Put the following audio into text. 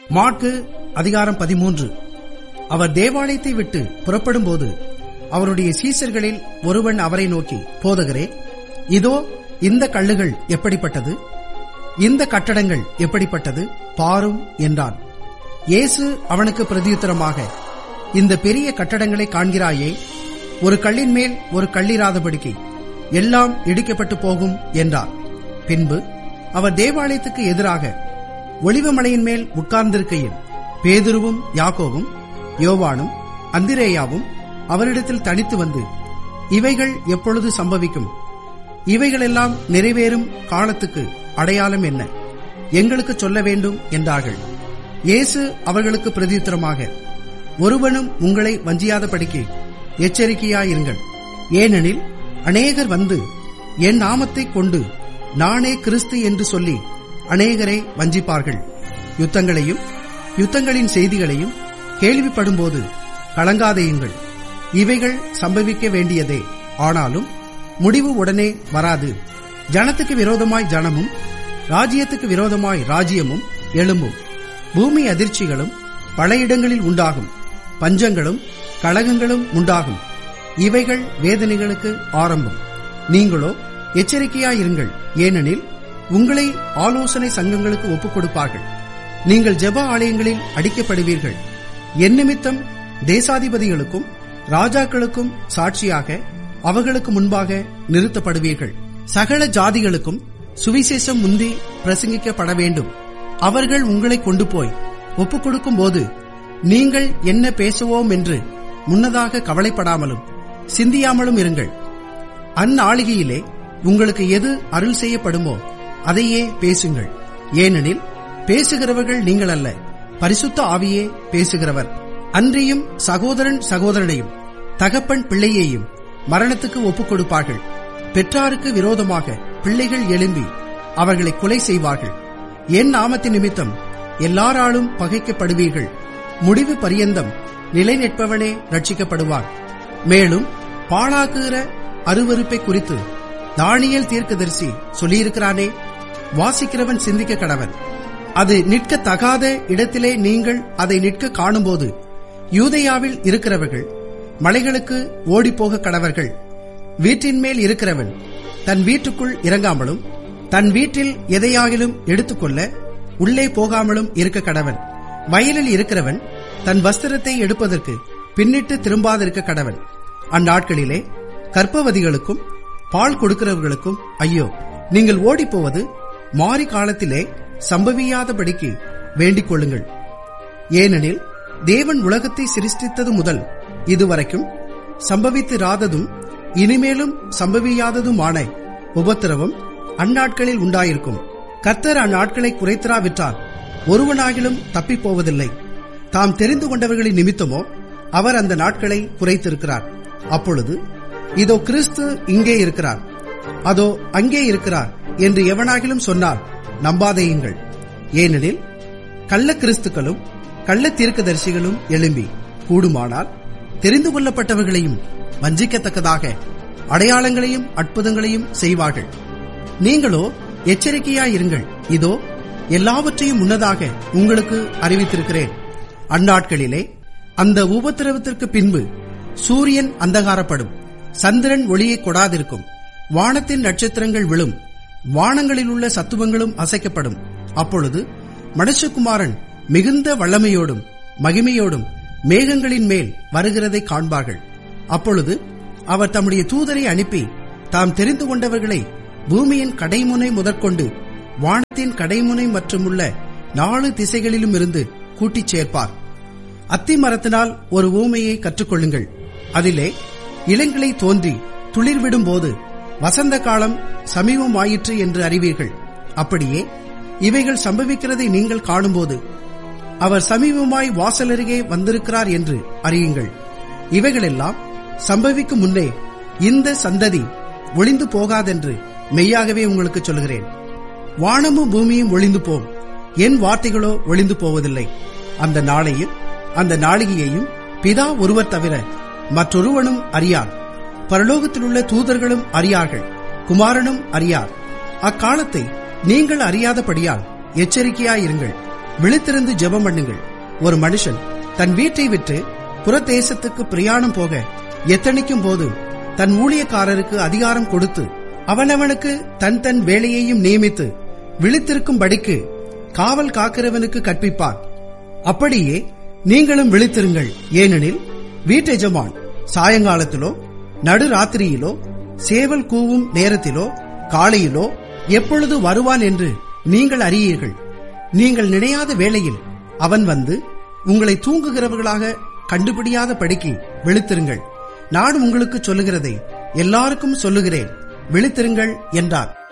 மாற்கு அதிகாரம் பதிமூன்று அவர் தேவாலயத்தை விட்டு புறப்படும்போது அவருடைய சீசர்களில் ஒருவன் அவரை நோக்கி போதகரே இதோ இந்த கல்லுகள் எப்படிப்பட்டது இந்த கட்டடங்கள் எப்படிப்பட்டது பாரும் என்றான் இயேசு அவனுக்கு பிரதியுத்தரமாக இந்த பெரிய கட்டடங்களை காண்கிறாயே ஒரு கல்லின் மேல் ஒரு கல்லிராதபடிக்கு எல்லாம் இடிக்கப்பட்டு போகும் என்றார் பின்பு அவர் தேவாலயத்துக்கு எதிராக ஒளிவமலையின் மேல் உட்கார்ந்திருக்கையில் பேதுருவும் யாக்கோவும் யோவானும் அந்திரேயாவும் அவரிடத்தில் தனித்து வந்து இவைகள் எப்பொழுது சம்பவிக்கும் இவைகளெல்லாம் நிறைவேறும் காலத்துக்கு அடையாளம் என்ன எங்களுக்கு சொல்ல வேண்டும் என்றார்கள் இயேசு அவர்களுக்கு பிரதியுத்தரமாக ஒருவனும் உங்களை வஞ்சியாதபடிக்கு எச்சரிக்கையாயிருங்கள் ஏனெனில் அநேகர் வந்து என் நாமத்தைக் கொண்டு நானே கிறிஸ்து என்று சொல்லி அநேகரை வஞ்சிப்பார்கள் யுத்தங்களையும் யுத்தங்களின் செய்திகளையும் கேள்விப்படும்போது கலங்காதேயுங்கள் இவைகள் சம்பவிக்க வேண்டியதே ஆனாலும் முடிவு உடனே வராது ஜனத்துக்கு விரோதமாய் ஜனமும் ராஜ்யத்துக்கு விரோதமாய் ராஜ்யமும் எழும்பும் பூமி அதிர்ச்சிகளும் பல இடங்களில் உண்டாகும் பஞ்சங்களும் கழகங்களும் உண்டாகும் இவைகள் வேதனைகளுக்கு ஆரம்பம் நீங்களோ எச்சரிக்கையாயிருங்கள் ஏனெனில் உங்களை ஆலோசனை சங்கங்களுக்கு ஒப்புக் கொடுப்பார்கள் நீங்கள் ஜெப ஆலயங்களில் அடிக்கப்படுவீர்கள் என் நிமித்தம் தேசாதிபதிகளுக்கும் ராஜாக்களுக்கும் சாட்சியாக அவர்களுக்கு முன்பாக நிறுத்தப்படுவீர்கள் சகல ஜாதிகளுக்கும் சுவிசேஷம் முந்தி பிரசங்கிக்கப்பட வேண்டும் அவர்கள் உங்களை கொண்டு போய் ஒப்புக் கொடுக்கும் போது நீங்கள் என்ன பேசுவோம் என்று முன்னதாக கவலைப்படாமலும் சிந்தியாமலும் இருங்கள் அந்நாளிகையிலே உங்களுக்கு எது அருள் செய்யப்படுமோ அதையே பேசுங்கள் ஏனெனில் பேசுகிறவர்கள் நீங்கள் அல்ல பரிசுத்த ஆவியே பேசுகிறவர் அன்றியும் சகோதரன் சகோதரனையும் தகப்பன் பிள்ளையையும் மரணத்துக்கு ஒப்புக் கொடுப்பார்கள் பெற்றாருக்கு விரோதமாக பிள்ளைகள் எழும்பி அவர்களை கொலை செய்வார்கள் என் நாமத்தின் நிமித்தம் எல்லாராலும் பகைக்கப்படுவீர்கள் முடிவு பரியந்தம் நிலை நிற்பவனே ரட்சிக்கப்படுவான் மேலும் பாழாக்குகிற அருவருப்பை குறித்து தானியல் தீர்க்கதரிசி சொல்லியிருக்கிறானே வாசிக்கிறவன் சிந்திக்க கடவன் அது நிற்க தகாத இடத்திலே நீங்கள் அதை நிற்க காணும்போது யூதயாவில் இருக்கிறவர்கள் மலைகளுக்கு ஓடிப்போக கடவர்கள் வீட்டின் மேல் இருக்கிறவன் தன் வீட்டுக்குள் இறங்காமலும் தன் வீட்டில் எதையாகிலும் எடுத்துக்கொள்ள உள்ளே போகாமலும் இருக்க கடவன் வயலில் இருக்கிறவன் தன் வஸ்திரத்தை எடுப்பதற்கு பின்னிட்டு திரும்பாதிருக்க கடவன் அந்நாட்களிலே கற்பவதிகளுக்கும் பால் கொடுக்கிறவர்களுக்கும் ஐயோ நீங்கள் ஓடிப்போவது மாறி காலத்திலே சம்பவியாதபடிக்கு வேண்டிக் கொள்ளுங்கள் ஏனெனில் தேவன் உலகத்தை சிருஷ்டித்தது முதல் இதுவரைக்கும் சம்பவித்திராததும் இனிமேலும் சம்பவியாததுமான உபத்திரவம் அந்நாட்களில் உண்டாயிருக்கும் கர்த்தர் அந்நாட்களை குறைத்திராவிட்டால் ஒருவனாகிலும் தப்பிப் போவதில்லை தாம் தெரிந்து கொண்டவர்களின் நிமித்தமோ அவர் அந்த நாட்களை குறைத்திருக்கிறார் அப்பொழுது இதோ கிறிஸ்து இங்கே இருக்கிறார் அதோ அங்கே இருக்கிறார் என்று எவனாகிலும் சொன்னால் நம்பாதேயுங்கள் ஏனெனில் கள்ள கிறிஸ்துக்களும் கள்ள தீர்க்கதரிசிகளும் எழும்பி கூடுமானால் தெரிந்து கொள்ளப்பட்டவர்களையும் வஞ்சிக்கத்தக்கதாக அடையாளங்களையும் அற்புதங்களையும் செய்வார்கள் நீங்களோ எச்சரிக்கையாயிருங்கள் இதோ எல்லாவற்றையும் முன்னதாக உங்களுக்கு அறிவித்திருக்கிறேன் அந்நாட்களிலே அந்த உபத்திரவத்திற்கு பின்பு சூரியன் அந்தகாரப்படும் சந்திரன் ஒளியை கொடாதிருக்கும் வானத்தின் நட்சத்திரங்கள் விழும் வானங்களில் உள்ள சத்துவங்களும் அசைக்கப்படும் அப்பொழுது மனுஷகுமாரன் மிகுந்த வல்லமையோடும் மகிமையோடும் மேகங்களின் மேல் வருகிறதை காண்பார்கள் அப்பொழுது அவர் தம்முடைய தூதரை அனுப்பி தாம் தெரிந்து கொண்டவர்களை பூமியின் கடைமுனை முதற்கொண்டு வானத்தின் கடைமுனை மற்றும் உள்ள நாலு திசைகளிலும் இருந்து கூட்டிச் சேர்ப்பார் அத்தி மரத்தினால் ஒரு ஊமையை கற்றுக்கொள்ளுங்கள் அதிலே இளங்கிளை தோன்றி துளிர்விடும் போது வசந்த காலம் சமீபமாயிற்று என்று அறிவீர்கள் அப்படியே இவைகள் சம்பவிக்கிறதை நீங்கள் காணும்போது அவர் சமீபமாய் வாசலருகே வந்திருக்கிறார் என்று அறியுங்கள் இவைகளெல்லாம் சம்பவிக்கும் முன்னே இந்த சந்ததி ஒளிந்து போகாதென்று மெய்யாகவே உங்களுக்கு சொல்கிறேன் வானமும் பூமியும் ஒளிந்து போம் என் வார்த்தைகளோ ஒளிந்து போவதில்லை அந்த நாளையும் அந்த நாளிகையையும் பிதா ஒருவர் தவிர மற்றொருவனும் அறியான் பரலோகத்தில் உள்ள தூதர்களும் அறியார்கள் குமாரனும் அறியார் அக்காலத்தை நீங்கள் அறியாதபடியால் எச்சரிக்கையாயிருங்கள் விழித்திருந்து ஜெபம் பண்ணுங்கள் ஒரு மனுஷன் தன் வீட்டை விட்டு புறதேசத்துக்கு பிரயாணம் போக எத்தனைக்கும் போது தன் ஊழியக்காரருக்கு அதிகாரம் கொடுத்து அவனவனுக்கு தன் தன் வேலையையும் நியமித்து விழித்திருக்கும்படிக்கு காவல் காக்கிறவனுக்கு கற்பிப்பான் அப்படியே நீங்களும் விழித்திருங்கள் ஏனெனில் வீட்டெஜமான் சாயங்காலத்திலோ நடுராத்திரியிலோ சேவல் கூவும் நேரத்திலோ காலையிலோ எப்பொழுது வருவான் என்று நீங்கள் அறியீர்கள் நீங்கள் நினையாத வேளையில் அவன் வந்து உங்களை தூங்குகிறவர்களாக கண்டுபிடியாத படிக்கு விழித்திருங்கள் நான் உங்களுக்கு சொல்லுகிறதை எல்லாருக்கும் சொல்லுகிறேன் விழித்திருங்கள் என்றார்